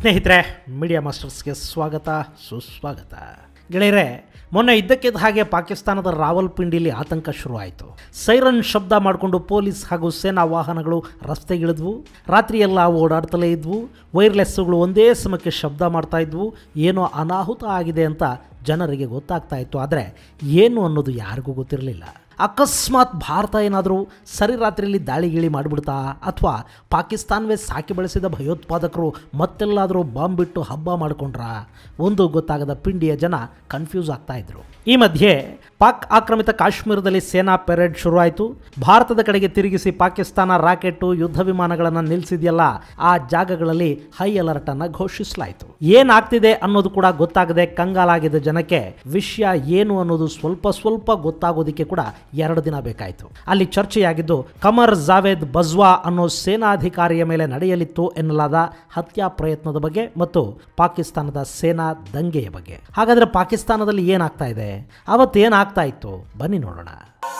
ಸ್ನೇಹಿತರೆ ಮೀಡಿಯಾ ಮಾಸ್ಟರ್ಸ್ಗೆ ಸ್ವಾಗತ ಸುಸ್ವಾಗತ ಗೆಳೆಯರೆ ಮೊನ್ನೆ ಇದ್ದಕ್ಕಿದ್ದ ಹಾಗೆ ಪಾಕಿಸ್ತಾನದ ರಾವಲ್ಪಿಂಡಿಲಿ ಆತಂಕ ಶುರುವಾಯಿತು ಸೈರನ್ ಶಬ್ದ ಮಾಡಿಕೊಂಡು ಪೊಲೀಸ್ ಹಾಗೂ ಸೇನಾ ವಾಹನಗಳು ರಸ್ತೆಗಿಳಿದ್ವು ರಾತ್ರಿಯೆಲ್ಲ ಓಡಾಡ್ತಲೇ ಇದ್ವು ವೈರ್ಲೆಸ್ಸುಗಳು ಒಂದೇ ಸಮಕ್ಕೆ ಶಬ್ದ ಮಾಡ್ತಾ ಇದ್ವು ಏನೋ ಅನಾಹುತ ಆಗಿದೆ ಅಂತ ಜನರಿಗೆ ಗೊತ್ತಾಗ್ತಾ ಇತ್ತು ಆದರೆ ಏನು ಅನ್ನೋದು ಯಾರಿಗೂ ಗೊತ್ತಿರಲಿಲ್ಲ ಅಕಸ್ಮಾತ್ ಭಾರತ ಏನಾದರೂ ಸರಿ ರಾತ್ರಿಯಲ್ಲಿ ದಾಳಿ ಗಿಳಿ ಮಾಡಿಬಿಡ್ತಾ ಅಥವಾ ಪಾಕಿಸ್ತಾನವೇ ಸಾಕಿ ಬೆಳೆಸಿದ ಭಯೋತ್ಪಾದಕರು ಮತ್ತೆಲ್ಲಾದರೂ ಬಾಂಬ್ ಬಿಟ್ಟು ಹಬ್ಬ ಮಾಡಿಕೊಂಡ್ರಾ ಒಂದು ಗೊತ್ತಾಗದ ಪಿಂಡಿಯ ಜನ ಕನ್ಫ್ಯೂಸ್ ಆಗ್ತಾ ಇದ್ರು ಈ ಮಧ್ಯೆ ಪಾಕ್ ಆಕ್ರಮಿತ ಕಾಶ್ಮೀರದಲ್ಲಿ ಸೇನಾ ಪೆರೇಡ್ ಶುರುವಾಯಿತು ಭಾರತದ ಕಡೆಗೆ ತಿರುಗಿಸಿ ಪಾಕಿಸ್ತಾನ ರಾಕೆಟ್ಟು ಯುದ್ಧ ವಿಮಾನಗಳನ್ನು ನಿಲ್ಲಿಸಿದೆಯಲ್ಲ ಆ ಜಾಗಗಳಲ್ಲಿ ಹೈ ಅಲರ್ಟ್ ಅನ್ನ ಘೋಷಿಸಲಾಯಿತು ಏನಾಗ್ತಿದೆ ಅನ್ನೋದು ಕೂಡ ಗೊತ್ತಾಗದೆ ಕಂಗಾಲಾಗಿದ್ದ ಜನಕ್ಕೆ ವಿಷಯ ಏನು ಅನ್ನೋದು ಸ್ವಲ್ಪ ಸ್ವಲ್ಪ ಗೊತ್ತಾಗೋದಕ್ಕೆ ಕೂಡ ಎರಡು ದಿನ ಬೇಕಾಯಿತು ಅಲ್ಲಿ ಚರ್ಚೆಯಾಗಿದ್ದು ಕಮರ್ ಜಾವೇದ್ ಬಜ್ವಾ ಅನ್ನೋ ಸೇನಾಧಿಕಾರಿಯ ಮೇಲೆ ನಡೆಯಲಿತ್ತು ಎನ್ನಲಾದ ಹತ್ಯಾ ಪ್ರಯತ್ನದ ಬಗ್ಗೆ ಮತ್ತು ಪಾಕಿಸ್ತಾನದ ಸೇನಾ ದಂಗೆಯ ಬಗ್ಗೆ ಹಾಗಾದ್ರೆ ಪಾಕಿಸ್ತಾನದಲ್ಲಿ ಏನಾಗ್ತಾ ಇದೆ ಅವತ್ತೇನಾಗ್ತಾ ಇತ್ತು ಬನ್ನಿ ನೋಡೋಣ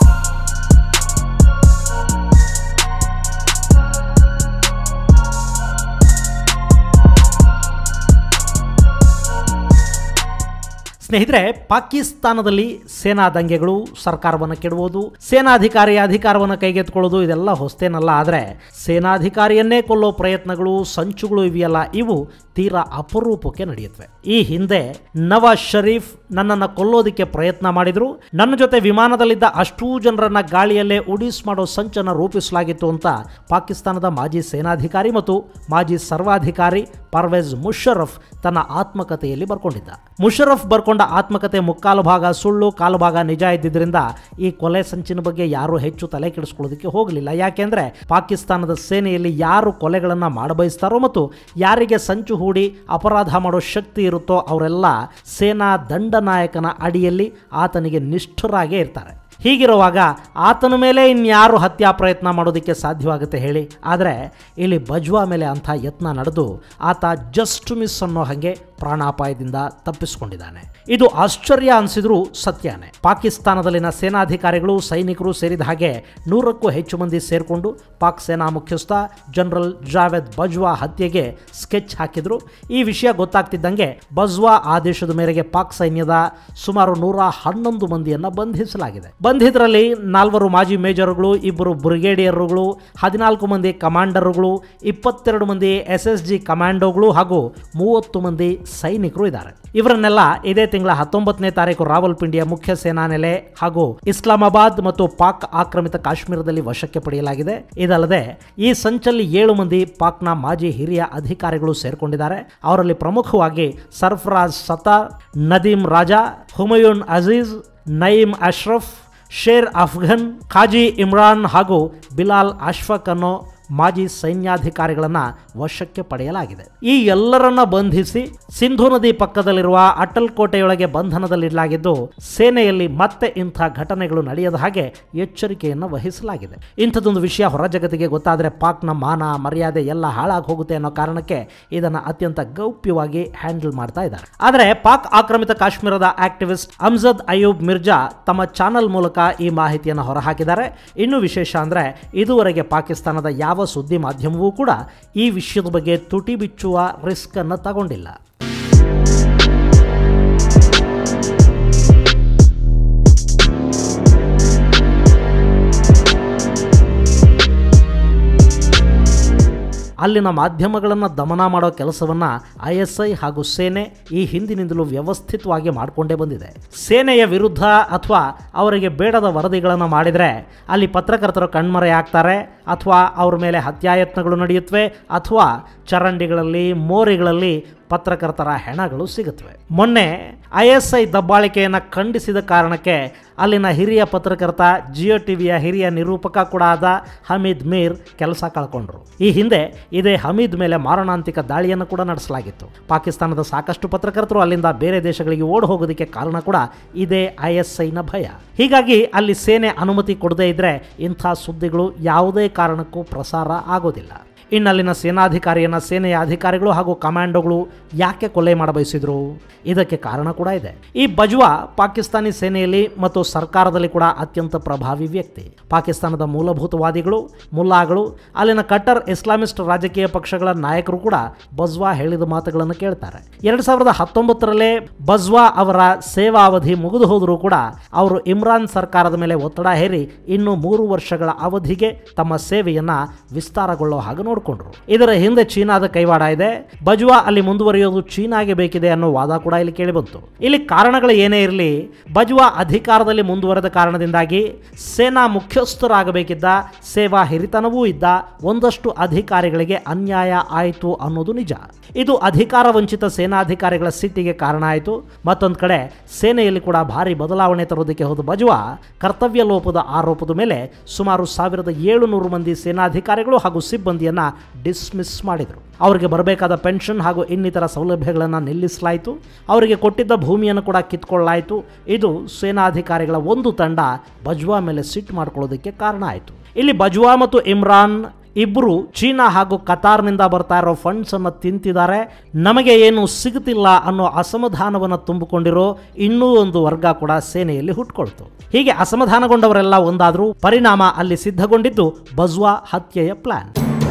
ಸ್ನೇಹಿತರೆ ಪಾಕಿಸ್ತಾನದಲ್ಲಿ ಸೇನಾ ದಂಗೆಗಳು ಸರ್ಕಾರವನ್ನು ಕೆಡುವುದು ಸೇನಾಧಿಕಾರಿಯ ಅಧಿಕಾರವನ್ನು ಕೈಗೆತ್ತಿಕೊಳ್ಳೋದು ಇದೆಲ್ಲ ಹೊಸ್ತೇನಲ್ಲ ಆದರೆ ಸೇನಾಧಿಕಾರಿಯನ್ನೇ ಕೊಲ್ಲೋ ಪ್ರಯತ್ನಗಳು ಸಂಚುಗಳು ಇವೆಯಲ್ಲ ಇವು ತೀರಾ ಅಪರೂಪಕ್ಕೆ ನಡೆಯುತ್ತವೆ ಈ ಹಿಂದೆ ನವಾಜ್ ಶರೀಫ್ ನನ್ನನ್ನು ಕೊಲ್ಲೋದಕ್ಕೆ ಪ್ರಯತ್ನ ಮಾಡಿದ್ರು ನನ್ನ ಜೊತೆ ವಿಮಾನದಲ್ಲಿದ್ದ ಅಷ್ಟೂ ಜನರನ್ನ ಗಾಳಿಯಲ್ಲೇ ಉಡೀಸ್ ಮಾಡೋ ಸಂಚನ್ನು ರೂಪಿಸಲಾಗಿತ್ತು ಅಂತ ಪಾಕಿಸ್ತಾನದ ಮಾಜಿ ಸೇನಾಧಿಕಾರಿ ಮತ್ತು ಮಾಜಿ ಸರ್ವಾಧಿಕಾರಿ ಪರ್ವೇಜ್ ಮುಷರಫ್ ತನ್ನ ಆತ್ಮಕಥೆಯಲ್ಲಿ ಬರ್ಕೊಂಡಿದ್ದ ಮುಷರಫ್ ಬರ್ಕೊಂಡ ಆತ್ಮಕತೆ ಮುಕ್ಕಾಲು ಭಾಗ ಸುಳ್ಳು ಕಾಲು ಭಾಗ ನಿಜ ಇದ್ದಿದ್ದರಿಂದ ಈ ಕೊಲೆ ಸಂಚಿನ ಬಗ್ಗೆ ಯಾರು ಹೆಚ್ಚು ತಲೆ ಕೆಡಿಸ್ಕೊಳ್ಳೋದಕ್ಕೆ ಹೋಗಲಿಲ್ಲ ಯಾಕೆಂದ್ರೆ ಪಾಕಿಸ್ತಾನದ ಸೇನೆಯಲ್ಲಿ ಯಾರು ಕೊಲೆಗಳನ್ನು ಮಾಡಬಯಸ್ತಾರೋ ಮತ್ತು ಯಾರಿಗೆ ಸಂಚು ಹೂಡಿ ಅಪರಾಧ ಮಾಡೋ ಶಕ್ತಿ ಇರುತ್ತೋ ಅವರೆಲ್ಲ ಸೇನಾ ದಂಡನಾಯಕನ ಅಡಿಯಲ್ಲಿ ಆತನಿಗೆ ನಿಷ್ಠರಾಗೇ ಇರ್ತಾರೆ ಹೀಗಿರುವಾಗ ಆತನ ಮೇಲೆ ಇನ್ಯಾರು ಹತ್ಯಾ ಪ್ರಯತ್ನ ಮಾಡೋದಕ್ಕೆ ಸಾಧ್ಯವಾಗುತ್ತೆ ಹೇಳಿ ಆದರೆ ಇಲ್ಲಿ ಬಜ್ವಾ ಮೇಲೆ ಅಂಥ ಯತ್ನ ನಡೆದು ಆತ ಜಸ್ಟ್ ಮಿಸ್ ಅನ್ನೋ ಹಾಗೆ ಪ್ರಾಣಾಪಾಯದಿಂದ ತಪ್ಪಿಸಿಕೊಂಡಿದ್ದಾನೆ ಇದು ಆಶ್ಚರ್ಯ ಅನಿಸಿದ್ರೂ ಸತ್ಯನೇ ಪಾಕಿಸ್ತಾನದಲ್ಲಿನ ಸೇನಾಧಿಕಾರಿಗಳು ಸೈನಿಕರು ಸೇರಿದ ಹಾಗೆ ನೂರಕ್ಕೂ ಹೆಚ್ಚು ಮಂದಿ ಸೇರಿಕೊಂಡು ಪಾಕ್ ಸೇನಾ ಮುಖ್ಯಸ್ಥ ಜನರಲ್ ಜಾವೇದ್ ಬಜ್ವಾ ಹತ್ಯೆಗೆ ಸ್ಕೆಚ್ ಹಾಕಿದ್ರು ಈ ವಿಷಯ ಗೊತ್ತಾಗ್ತಿದ್ದಂಗೆ ಬಜ್ವಾ ಆದೇಶದ ಮೇರೆಗೆ ಪಾಕ್ ಸೈನ್ಯದ ಸುಮಾರು ನೂರ ಹನ್ನೊಂದು ಮಂದಿಯನ್ನು ಬಂಧಿಸಲಾಗಿದೆ ಬಂಧಿತರಲ್ಲಿ ನಾಲ್ವರು ಮಾಜಿ ಮೇಜರ್ಗಳು ಇಬ್ಬರು ಬ್ರಿಗೇಡಿಯರ್ಗಳು ಹದಿನಾಲ್ಕು ಮಂದಿ ಕಮಾಂಡರ್ಗಳು ಇಪ್ಪತ್ತೆರಡು ಮಂದಿ ಎಸ್ ಎಸ್ ಜಿ ಕಮಾಂಡೋಗಳು ಹಾಗೂ ಮೂವತ್ತು ಮಂದಿ ಸೈನಿಕರು ಇದ್ದಾರೆ ಇವರನ್ನೆಲ್ಲ ಇದೇ ತಿಂಗಳ ಹತ್ತೊಂಬತ್ತನೇ ತಾರೀಕು ರಾವಲ್ಪಿಂಡಿಯ ಮುಖ್ಯ ಸೇನಾ ನೆಲೆ ಹಾಗೂ ಇಸ್ಲಾಮಾಬಾದ್ ಮತ್ತು ಪಾಕ್ ಆಕ್ರಮಿತ ಕಾಶ್ಮೀರದಲ್ಲಿ ವಶಕ್ಕೆ ಪಡೆಯಲಾಗಿದೆ ಇದಲ್ಲದೆ ಈ ಸಂಚಲ್ಲಿ ಏಳು ಮಂದಿ ಪಾಕ್ನ ಮಾಜಿ ಹಿರಿಯ ಅಧಿಕಾರಿಗಳು ಸೇರ್ಕೊಂಡಿದ್ದಾರೆ ಅವರಲ್ಲಿ ಪ್ರಮುಖವಾಗಿ ಸರ್ಫರಾಜ್ ಸತಾರ್ ನದೀಮ್ ರಾಜಾ ಹುಮಯೂನ್ ಅಜೀಜ್ ನಯೀಮ್ ಅಶ್ರಫ್ ಶೇರ್ ಅಫ್ಘನ್ ಖಾಜಿ ಇಮ್ರಾನ್ ಹಾಗೂ ಬಿಲಾಲ್ ಅಶ್ಫಕ್ ಅನ್ನೋ ಮಾಜಿ ಸೈನ್ಯಾಧಿಕಾರಿಗಳನ್ನ ವಶಕ್ಕೆ ಪಡೆಯಲಾಗಿದೆ ಈ ಎಲ್ಲರನ್ನ ಬಂಧಿಸಿ ಸಿಂಧು ನದಿ ಪಕ್ಕದಲ್ಲಿರುವ ಅಟಲ್ ಕೋಟೆಯೊಳಗೆ ಬಂಧನದಲ್ಲಿಡಲಾಗಿದ್ದು ಸೇನೆಯಲ್ಲಿ ಮತ್ತೆ ಇಂಥ ಘಟನೆಗಳು ನಡೆಯದ ಹಾಗೆ ಎಚ್ಚರಿಕೆಯನ್ನು ವಹಿಸಲಾಗಿದೆ ಇಂಥದ್ದೊಂದು ವಿಷಯ ಹೊರ ಜಗತ್ತಿಗೆ ಗೊತ್ತಾದರೆ ಪಾಕ್ನ ಮಾನ ಮರ್ಯಾದೆ ಎಲ್ಲ ಹಾಳಾಗಿ ಹೋಗುತ್ತೆ ಅನ್ನೋ ಕಾರಣಕ್ಕೆ ಇದನ್ನು ಅತ್ಯಂತ ಗೌಪ್ಯವಾಗಿ ಹ್ಯಾಂಡಲ್ ಮಾಡ್ತಾ ಇದ್ದಾರೆ ಆದರೆ ಪಾಕ್ ಆಕ್ರಮಿತ ಕಾಶ್ಮೀರದ ಆಕ್ಟಿವಿಸ್ಟ್ ಅಮ್ಜದ್ ಅಯೂಬ್ ಮಿರ್ಜಾ ತಮ್ಮ ಚಾನೆಲ್ ಮೂಲಕ ಈ ಮಾಹಿತಿಯನ್ನು ಹೊರಹಾಕಿದ್ದಾರೆ ಇನ್ನು ವಿಶೇಷ ಅಂದರೆ ಇದುವರೆಗೆ ಪಾಕಿಸ್ತಾನದ ಯಾವ ಸುದ್ದಿ ಮಾಧ್ಯಮವೂ ಕೂಡ ಈ ವಿಷಯದ ಬಗ್ಗೆ ತುಟಿ ಬಿಚ್ಚುವ ರಿಸ್ಕ್ ಅನ್ನು ತಗೊಂಡಿಲ್ಲ ಅಲ್ಲಿನ ಮಾಧ್ಯಮಗಳನ್ನು ದಮನ ಮಾಡೋ ಕೆಲಸವನ್ನು ಐ ಎಸ್ ಐ ಹಾಗೂ ಸೇನೆ ಈ ಹಿಂದಿನಿಂದಲೂ ವ್ಯವಸ್ಥಿತವಾಗಿ ಮಾಡಿಕೊಂಡೇ ಬಂದಿದೆ ಸೇನೆಯ ವಿರುದ್ಧ ಅಥವಾ ಅವರಿಗೆ ಬೇಡದ ವರದಿಗಳನ್ನು ಮಾಡಿದರೆ ಅಲ್ಲಿ ಪತ್ರಕರ್ತರು ಕಣ್ಮರೆ ಆಗ್ತಾರೆ ಅಥವಾ ಅವ್ರ ಮೇಲೆ ಹತ್ಯಾಯತ್ನಗಳು ನಡೆಯುತ್ತವೆ ಅಥವಾ ಚರಂಡಿಗಳಲ್ಲಿ ಮೋರಿಗಳಲ್ಲಿ ಪತ್ರಕರ್ತರ ಹೆಣಗಳು ಸಿಗುತ್ತವೆ ಮೊನ್ನೆ ಐ ಎಸ್ ಐ ದಬ್ಬಾಳಿಕೆಯನ್ನು ಖಂಡಿಸಿದ ಕಾರಣಕ್ಕೆ ಅಲ್ಲಿನ ಹಿರಿಯ ಪತ್ರಕರ್ತ ಜಿಯೋ ಟಿವಿಯ ಹಿರಿಯ ನಿರೂಪಕ ಕೂಡ ಆದ ಹಮೀದ್ ಮೀರ್ ಕೆಲಸ ಕಳ್ಕೊಂಡ್ರು ಈ ಹಿಂದೆ ಇದೇ ಹಮೀದ್ ಮೇಲೆ ಮಾರಣಾಂತಿಕ ದಾಳಿಯನ್ನು ಕೂಡ ನಡೆಸಲಾಗಿತ್ತು ಪಾಕಿಸ್ತಾನದ ಸಾಕಷ್ಟು ಪತ್ರಕರ್ತರು ಅಲ್ಲಿಂದ ಬೇರೆ ದೇಶಗಳಿಗೆ ಓಡ್ ಹೋಗೋದಕ್ಕೆ ಕಾರಣ ಕೂಡ ಇದೇ ಐ ಎಸ್ ಐನ ಭಯ ಹೀಗಾಗಿ ಅಲ್ಲಿ ಸೇನೆ ಅನುಮತಿ ಕೊಡದೇ ಇದ್ರೆ ಇಂಥ ಸುದ್ದಿಗಳು ಯಾವುದೇ ಕಾರಣಕ್ಕೂ ಪ್ರಸಾರ ಆಗೋದಿಲ್ಲ ಇನ್ನಲ್ಲಿನ ಸೇನಾಧಿಕಾರಿಯನ್ನ ಸೇನೆಯ ಅಧಿಕಾರಿಗಳು ಹಾಗೂ ಕಮಾಂಡೋಗಳು ಯಾಕೆ ಕೊಲೆ ಮಾಡಬಯಸಿದ್ರು ಇದಕ್ಕೆ ಕಾರಣ ಕೂಡ ಇದೆ ಈ ಬಜ್ವಾ ಪಾಕಿಸ್ತಾನಿ ಸೇನೆಯಲ್ಲಿ ಮತ್ತು ಸರ್ಕಾರದಲ್ಲಿ ಕೂಡ ಅತ್ಯಂತ ಪ್ರಭಾವಿ ವ್ಯಕ್ತಿ ಪಾಕಿಸ್ತಾನದ ಮೂಲಭೂತವಾದಿಗಳು ಮುಲ್ಲಾಗಳು ಅಲ್ಲಿನ ಕಟ್ಟರ್ ಇಸ್ಲಾಮಿಸ್ಟ್ ರಾಜಕೀಯ ಪಕ್ಷಗಳ ನಾಯಕರು ಕೂಡ ಬಜ್ವಾ ಹೇಳಿದ ಮಾತುಗಳನ್ನು ಕೇಳ್ತಾರೆ ಎರಡ್ ಸಾವಿರದ ಹತ್ತೊಂಬತ್ತರಲ್ಲೇ ಬಜ್ವಾ ಅವರ ಸೇವಾ ಅವಧಿ ಮುಗಿದು ಹೋದರೂ ಕೂಡ ಅವರು ಇಮ್ರಾನ್ ಸರ್ಕಾರದ ಮೇಲೆ ಒತ್ತಡ ಹೇರಿ ಇನ್ನು ಮೂರು ವರ್ಷಗಳ ಅವಧಿಗೆ ತಮ್ಮ ಸೇವೆಯನ್ನ ವಿಸ್ತಾರಗೊಳ್ಳೋ ಹಾಗೆ ನೋಡಿಕೊಂಡ್ರು ಇದರ ಹಿಂದೆ ಚೀನಾದ ಕೈವಾಡ ಇದೆ ಬಜ್ವಾ ಅಲ್ಲಿ ಮುಂದುವರಿಯೋದು ಚೀನಾಗೆ ಬೇಕಿದೆ ಅನ್ನೋ ವಾದ ಕೂಡ ಇಲ್ಲಿ ಕೇಳಿಬಂತು ಇಲ್ಲಿ ಕಾರಣಗಳು ಏನೇ ಇರಲಿ ಬಜ್ವಾ ಅಧಿಕಾರದಲ್ಲಿ ಮುಂದುವರೆದ ಕಾರಣದಿಂದಾಗಿ ಸೇನಾ ಮುಖ್ಯಸ್ಥರಾಗಬೇಕಿದ್ದ ಸೇವಾ ಹಿರಿತನವೂ ಇದ್ದ ಒಂದಷ್ಟು ಅಧಿಕಾರಿಗಳಿಗೆ ಅನ್ಯಾಯ ಆಯಿತು ಅನ್ನೋದು ನಿಜ ಇದು ಅಧಿಕಾರ ವಂಚಿತ ಸೇನಾಧಿಕಾರಿಗಳ ಸಿಟ್ಟಿಗೆ ಕಾರಣ ಆಯಿತು ಮತ್ತೊಂದು ಕಡೆ ಸೇನೆಯಲ್ಲಿ ಕೂಡ ಭಾರಿ ಬದಲಾವಣೆ ತರೋದಕ್ಕೆ ಹೋದ ಬಜ್ವಾ ಕರ್ತವ್ಯ ಲೋಪದ ಆರೋಪದ ಮೇಲೆ ಸುಮಾರು ಸಾವಿರದ ಏಳುನೂರು ಮಂದಿ ಸೇನಾಧಿಕಾರಿಗಳು ಹಾಗೂ ಸಿಬ್ಬಂದಿಯನ್ನ ಡಿಸ್ಮಿಸ್ ಮಾಡಿದರು ಅವರಿಗೆ ಬರಬೇಕಾದ ಪೆನ್ಷನ್ ಹಾಗೂ ಇನ್ನಿತರ ಸೌಲಭ್ಯಗಳನ್ನು ನಿಲ್ಲಿಸಲಾಯಿತು ಅವರಿಗೆ ಕೊಟ್ಟಿದ್ದ ಭೂಮಿಯನ್ನು ಕೂಡ ಕಿತ್ಕೊಳ್ಳಾಯಿತು ಇದು ಸೇನಾಧಿಕಾರಿಗಳ ಒಂದು ತಂಡ ಬಜ್ವಾ ಮೇಲೆ ಸಿಟ್ಟು ಮಾಡ್ಕೊಳ್ಳೋದಕ್ಕೆ ಕಾರಣ ಆಯಿತು ಇಲ್ಲಿ ಬಜ್ವಾ ಮತ್ತು ಇಮ್ರಾನ್ ಇಬ್ಬರು ಚೀನಾ ಹಾಗೂ ಕತಾರ್ನಿಂದ ಬರ್ತಾ ಇರೋ ಫಂಡ್ಸ್ ಅನ್ನು ತಿಂತಿದ್ದಾರೆ ನಮಗೆ ಏನು ಸಿಗುತ್ತಿಲ್ಲ ಅನ್ನೋ ಅಸಮಾಧಾನವನ್ನು ತುಂಬಿಕೊಂಡಿರೋ ಇನ್ನೂ ಒಂದು ವರ್ಗ ಕೂಡ ಸೇನೆಯಲ್ಲಿ ಹುಟ್ಕೊಳ್ತು ಹೀಗೆ ಅಸಮಾಧಾನಗೊಂಡವರೆಲ್ಲ ಒಂದಾದರೂ ಪರಿಣಾಮ ಅಲ್ಲಿ ಸಿದ್ಧಗೊಂಡಿದ್ದು ಬಜ್ವಾ ಹತ್ಯೆಯ ಪ್ಲಾನ್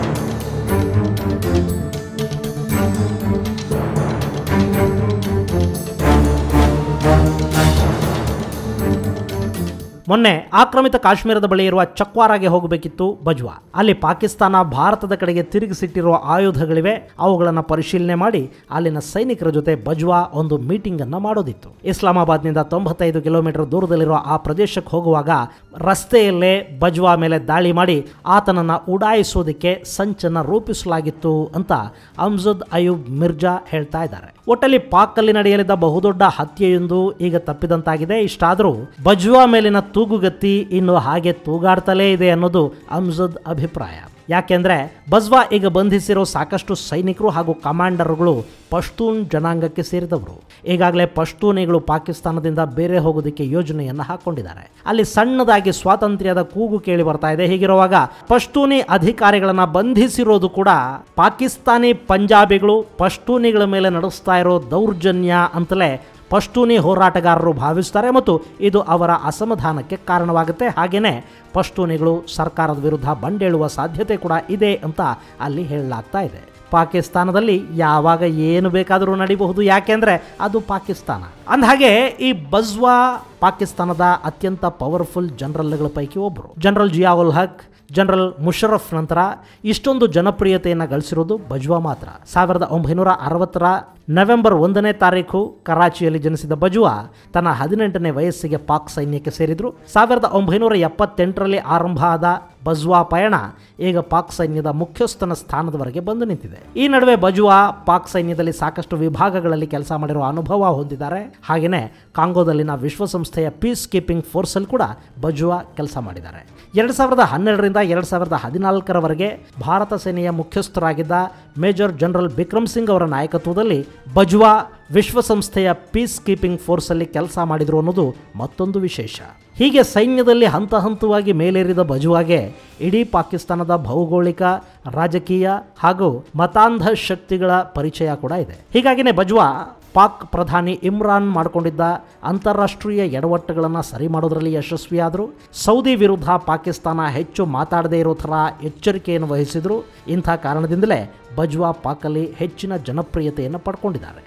ಮೊನ್ನೆ ಆಕ್ರಮಿತ ಕಾಶ್ಮೀರದ ಬಳಿ ಇರುವ ಚಕ್ವಾರಾಗೆ ಹೋಗಬೇಕಿತ್ತು ಬಜ್ವಾ ಅಲ್ಲಿ ಪಾಕಿಸ್ತಾನ ಭಾರತದ ಕಡೆಗೆ ತಿರುಗಿಸಿಟ್ಟಿರುವ ಆಯುಧಗಳಿವೆ ಅವುಗಳನ್ನು ಪರಿಶೀಲನೆ ಮಾಡಿ ಅಲ್ಲಿನ ಸೈನಿಕರ ಜೊತೆ ಬಜ್ವಾ ಒಂದು ಮೀಟಿಂಗ್ ಅನ್ನ ಮಾಡೋದಿತ್ತು ಇಸ್ಲಾಮಾಬಾದ್ನಿಂದ ತೊಂಬತ್ತೈದು ಕಿಲೋಮೀಟರ್ ದೂರದಲ್ಲಿರುವ ಆ ಪ್ರದೇಶಕ್ಕೆ ಹೋಗುವಾಗ ರಸ್ತೆಯಲ್ಲೇ ಬಜ್ವಾ ಮೇಲೆ ದಾಳಿ ಮಾಡಿ ಆತನನ್ನ ಉಡಾಯಿಸೋದಕ್ಕೆ ಸಂಚನ್ನ ರೂಪಿಸಲಾಗಿತ್ತು ಅಂತ ಅಮ್ಜದ್ ಅಯೂಬ್ ಮಿರ್ಜಾ ಹೇಳ್ತಾ ಇದ್ದಾರೆ ಒಟ್ಟಲ್ಲಿ ಪಾಕಲ್ಲಿ ನಡೆಯಲಿದ್ದ ಬಹುದೊಡ್ಡ ಹತ್ಯೆಯೊಂದು ಈಗ ತಪ್ಪಿದಂತಾಗಿದೆ ಇಷ್ಟಾದರೂ ಬಜ್ವಾ ಮೇಲಿನ ತೂಗುಗತ್ತಿ ಇನ್ನು ಹಾಗೆ ತೂಗಾಡ್ತಲೇ ಇದೆ ಅನ್ನೋದು ಅಮ್ಜದ್ ಅಭಿಪ್ರಾಯ ಯಾಕೆಂದ್ರೆ ಬಜ್ವಾ ಈಗ ಬಂಧಿಸಿರೋ ಸಾಕಷ್ಟು ಸೈನಿಕರು ಹಾಗೂ ಕಮಾಂಡರ್ಗಳು ಪಶ್ತೂನ್ ಜನಾಂಗಕ್ಕೆ ಸೇರಿದವರು ಈಗಾಗಲೇ ಪಶ್ತೂನಿಗಳು ಪಾಕಿಸ್ತಾನದಿಂದ ಬೇರೆ ಹೋಗೋದಕ್ಕೆ ಯೋಜನೆಯನ್ನು ಹಾಕೊಂಡಿದ್ದಾರೆ ಅಲ್ಲಿ ಸಣ್ಣದಾಗಿ ಸ್ವಾತಂತ್ರ್ಯದ ಕೂಗು ಕೇಳಿ ಬರ್ತಾ ಇದೆ ಹೀಗಿರುವಾಗ ಪಶ್ತೂನಿ ಅಧಿಕಾರಿಗಳನ್ನ ಬಂಧಿಸಿರೋದು ಕೂಡ ಪಾಕಿಸ್ತಾನಿ ಪಂಜಾಬಿಗಳು ಪಶ್ತೂನಿಗಳ ಮೇಲೆ ನಡೆಸ್ತಾ ಇರೋ ದೌರ್ಜನ್ಯ ಅಂತಲೇ ಪಶ್ತೂನಿ ಹೋರಾಟಗಾರರು ಭಾವಿಸ್ತಾರೆ ಮತ್ತು ಇದು ಅವರ ಅಸಮಾಧಾನಕ್ಕೆ ಕಾರಣವಾಗುತ್ತೆ ಹಾಗೆಯೇ ಪಶ್ತೂನಿಗಳು ಸರ್ಕಾರದ ವಿರುದ್ಧ ಬಂಡೇಳುವ ಸಾಧ್ಯತೆ ಕೂಡ ಇದೆ ಅಂತ ಅಲ್ಲಿ ಹೇಳಲಾಗ್ತಾ ಇದೆ ಪಾಕಿಸ್ತಾನದಲ್ಲಿ ಯಾವಾಗ ಏನು ಬೇಕಾದರೂ ನಡಿಬಹುದು ಯಾಕೆಂದ್ರೆ ಅದು ಪಾಕಿಸ್ತಾನ ಅಂದಹಾಗೆ ಈ ಬಜ್ವಾ ಪಾಕಿಸ್ತಾನದ ಅತ್ಯಂತ ಪವರ್ಫುಲ್ ಜನರಲ್ಗಳ ಪೈಕಿ ಒಬ್ಬರು ಜನರಲ್ ಜಿಯಾವುಲ್ ಹಕ್ ಜನರಲ್ ಮುಷರಫ್ ನಂತರ ಇಷ್ಟೊಂದು ಜನಪ್ರಿಯತೆಯನ್ನು ಗಳಿಸಿರೋದು ಬಜ್ವಾ ಮಾತ್ರ ಸಾವಿರದ ಒಂಬೈನೂರ ಅರವತ್ತರ ನವೆಂಬರ್ ಒಂದನೇ ತಾರೀಕು ಕರಾಚಿಯಲ್ಲಿ ಜನಿಸಿದ ಬಜ್ವಾ ತನ್ನ ಹದಿನೆಂಟನೇ ವಯಸ್ಸಿಗೆ ಪಾಕ್ ಸೈನ್ಯಕ್ಕೆ ಸೇರಿದ್ರು ಸಾವಿರದ ಒಂಬೈನೂರ ಎಪ್ಪತ್ತೆಂಟರಲ್ಲಿ ಆರಂಭ ಆದ ಬಜ್ವಾ ಪಯಣ ಈಗ ಪಾಕ್ ಸೈನ್ಯದ ಮುಖ್ಯಸ್ಥನ ಸ್ಥಾನದವರೆಗೆ ಬಂದು ನಿಂತಿದೆ ಈ ನಡುವೆ ಬಜ್ವಾ ಪಾಕ್ ಸೈನ್ಯದಲ್ಲಿ ಸಾಕಷ್ಟು ವಿಭಾಗಗಳಲ್ಲಿ ಕೆಲಸ ಮಾಡಿರುವ ಅನುಭವ ಹೊಂದಿದ್ದಾರೆ ಹಾಗೆಯೇ ಕಾಂಗೋದಲ್ಲಿನ ವಿಶ್ವಸಂಸ್ಥೆಯ ಪೀಸ್ ಕೀಪಿಂಗ್ ಫೋರ್ಸಲ್ಲಿ ಕೂಡ ಬಜ್ವಾ ಕೆಲಸ ಮಾಡಿದ್ದಾರೆ ಎರಡು ಸಾವಿರದ ಹನ್ನೆರಡರಿಂದ ಎರಡು ಸಾವಿರದ ಹದಿನಾಲ್ಕರವರೆಗೆ ಭಾರತ ಸೇನೆಯ ಮುಖ್ಯಸ್ಥರಾಗಿದ್ದ ಮೇಜರ್ ಜನರಲ್ ಬಿಕ್ರಮ್ ಸಿಂಗ್ ಅವರ ನಾಯಕತ್ವದಲ್ಲಿ ಬಜ್ವಾ ವಿಶ್ವಸಂಸ್ಥೆಯ ಪೀಸ್ ಕೀಪಿಂಗ್ ಫೋರ್ಸಲ್ಲಿ ಕೆಲಸ ಮಾಡಿದ್ರು ಅನ್ನೋದು ಮತ್ತೊಂದು ವಿಶೇಷ ಹೀಗೆ ಸೈನ್ಯದಲ್ಲಿ ಹಂತ ಹಂತವಾಗಿ ಮೇಲೇರಿದ ಬಜುವಾಗೆ ಇಡೀ ಪಾಕಿಸ್ತಾನದ ಭೌಗೋಳಿಕ ರಾಜಕೀಯ ಹಾಗೂ ಮತಾಂಧ ಶಕ್ತಿಗಳ ಪರಿಚಯ ಕೂಡ ಇದೆ ಹೀಗಾಗಿನೇ ಬಜ್ವಾ ಪಾಕ್ ಪ್ರಧಾನಿ ಇಮ್ರಾನ್ ಮಾಡಿಕೊಂಡಿದ್ದ ಅಂತಾರಾಷ್ಟ್ರೀಯ ಎಡವಟ್ಟುಗಳನ್ನು ಸರಿ ಮಾಡೋದರಲ್ಲಿ ಯಶಸ್ವಿಯಾದರು ಸೌದಿ ವಿರುದ್ಧ ಪಾಕಿಸ್ತಾನ ಹೆಚ್ಚು ಮಾತಾಡದೇ ಇರೋ ಥರ ಎಚ್ಚರಿಕೆಯನ್ನು ವಹಿಸಿದ್ರು ಇಂಥ ಕಾರಣದಿಂದಲೇ ಬಜ್ವಾ ಪಾಕಲ್ಲಿ ಹೆಚ್ಚಿನ ಜನಪ್ರಿಯತೆಯನ್ನು ಪಡ್ಕೊಂಡಿದ್ದಾರೆ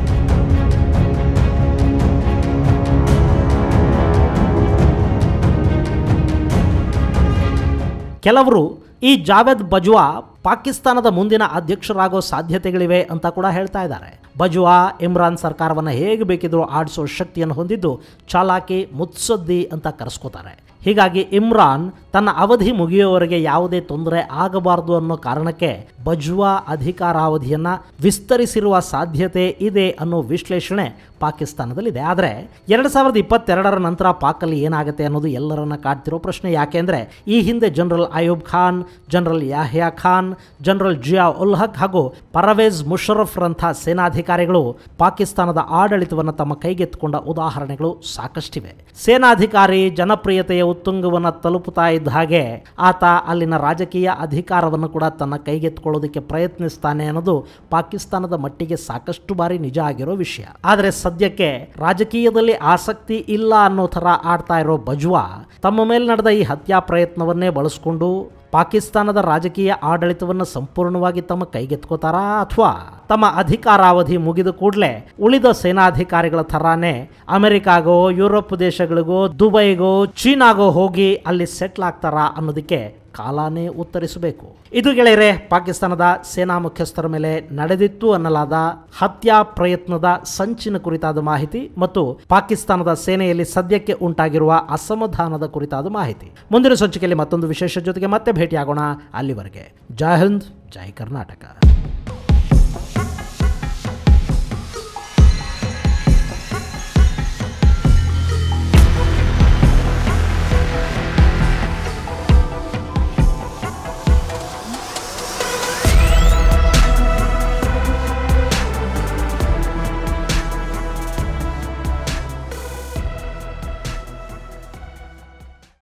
ಕೆಲವರು ಈ ಜಾವೇದ್ ಬಜ್ವಾ ಪಾಕಿಸ್ತಾನದ ಮುಂದಿನ ಅಧ್ಯಕ್ಷರಾಗೋ ಸಾಧ್ಯತೆಗಳಿವೆ ಅಂತ ಕೂಡ ಹೇಳ್ತಾ ಇದ್ದಾರೆ ಬಜ್ವಾ ಇಮ್ರಾನ್ ಸರ್ಕಾರವನ್ನು ಹೇಗೆ ಬೇಕಿದ್ರೂ ಆಡಿಸೋ ಶಕ್ತಿಯನ್ನು ಹೊಂದಿದ್ದು ಚಾಲಾಕಿ ಮುತ್ಸದ್ದಿ ಅಂತ ಕರೆಸ್ಕೋತಾರೆ ಹೀಗಾಗಿ ಇಮ್ರಾನ್ ತನ್ನ ಅವಧಿ ಮುಗಿಯುವವರೆಗೆ ಯಾವುದೇ ತೊಂದರೆ ಆಗಬಾರದು ಅನ್ನೋ ಕಾರಣಕ್ಕೆ ಬಜ್ವಾ ಅಧಿಕಾರಾವಧಿಯನ್ನ ವಿಸ್ತರಿಸಿರುವ ಸಾಧ್ಯತೆ ಇದೆ ಅನ್ನೋ ವಿಶ್ಲೇಷಣೆ ಪಾಕಿಸ್ತಾನದಲ್ಲಿದೆ ಆದರೆ ಎರಡು ಸಾವಿರದ ಇಪ್ಪತ್ತೆರಡರ ನಂತರ ಪಾಕಲ್ಲಿ ಏನಾಗುತ್ತೆ ಅನ್ನೋದು ಎಲ್ಲರನ್ನ ಕಾಡ್ತಿರೋ ಪ್ರಶ್ನೆ ಯಾಕೆಂದ್ರೆ ಈ ಹಿಂದೆ general Ayub Khan general Yahya Khan general Zia ul Haq ಹಾಗೂ ಪರವೇಜ್ ಮುಷರಫ್ರಂಥ ಸೇನಾಧಿಕಾರಿಗಳು ಪಾಕಿಸ್ತಾನದ ಆಡಳಿತವನ್ನು ತಮ್ಮ ಕೈಗೆತ್ತಿಕೊಂಡ ಉದಾಹರಣೆಗಳು ಸಾಕಷ್ಟಿವೆ ಸೇನಾಧಿಕಾರಿ ಜನಪ್ರಿಯತೆಯ ಉತ್ತುಂಗವನ್ನು ತಲುಪುತ್ತಾ ಇದ್ದ ಹಾಗೆ ಆತ ಅಲ್ಲಿನ ರಾಜಕೀಯ ಅಧಿಕಾರವನ್ನು ಕೂಡ ತನ್ನ ಕೈಗೆತ್ತಿಕೊಳ್ಳೋದಕ್ಕೆ ಪ್ರಯತ್ನಿಸ್ತಾನೆ ಅನ್ನೋದು ಪಾಕಿಸ್ತಾನದ ಮಟ್ಟಿಗೆ ಸಾಕಷ್ಟು ಬಾರಿ ನಿಜ ಆಗಿರೋ ವಿಷಯ ಆದರೆ ಸದ್ಯಕ್ಕೆ ರಾಜಕೀಯದಲ್ಲಿ ಆಸಕ್ತಿ ಇಲ್ಲ ಅನ್ನೋ ಥರ ಆಡ್ತಾ ಇರೋ ಬಜ್ವಾ ತಮ್ಮ ಮೇಲೆ ನಡೆದ ಈ ಹತ್ಯಾ ಪ್ರಯತ್ನವನ್ನೇ ಬಳಸ್ಕೊಂಡು ಪಾಕಿಸ್ತಾನದ ರಾಜಕೀಯ ಆಡಳಿತವನ್ನು ಸಂಪೂರ್ಣವಾಗಿ ತಮ್ಮ ಕೈಗೆತ್ಕೋತಾರಾ ಅಥವಾ ತಮ್ಮ ಅಧಿಕಾರಾವಧಿ ಮುಗಿದ ಕೂಡಲೇ ಉಳಿದ ಸೇನಾಧಿಕಾರಿಗಳ ಥರಾನೇ ಅಮೆರಿಕಾಗೋ ಯುರೋಪ್ ದೇಶಗಳಿಗೋ ದುಬೈಗೋ ಚೀನಾಗೋ ಹೋಗಿ ಅಲ್ಲಿ ಸೆಟ್ಲ್ ಆಗ್ತಾರಾ ಅನ್ನೋದಕ್ಕೆ ಕಾಲಾನೇ ಉತ್ತರಿಸಬೇಕು ಇದು ಗೆಳೆಯರೆ ಪಾಕಿಸ್ತಾನದ ಸೇನಾ ಮುಖ್ಯಸ್ಥರ ಮೇಲೆ ನಡೆದಿತ್ತು ಅನ್ನಲಾದ ಹತ್ಯಾ ಪ್ರಯತ್ನದ ಸಂಚಿನ ಕುರಿತಾದ ಮಾಹಿತಿ ಮತ್ತು ಪಾಕಿಸ್ತಾನದ ಸೇನೆಯಲ್ಲಿ ಸದ್ಯಕ್ಕೆ ಉಂಟಾಗಿರುವ ಅಸಮಾಧಾನದ ಕುರಿತಾದ ಮಾಹಿತಿ ಮುಂದಿನ ಸಂಚಿಕೆಯಲ್ಲಿ ಮತ್ತೊಂದು ವಿಶೇಷ ಜೊತೆಗೆ ಮತ್ತೆ ಭೇಟಿಯಾಗೋಣ ಅಲ್ಲಿವರೆಗೆ ಜೈ ಹಿಂದ್ ಜೈ ಕರ್ನಾಟಕ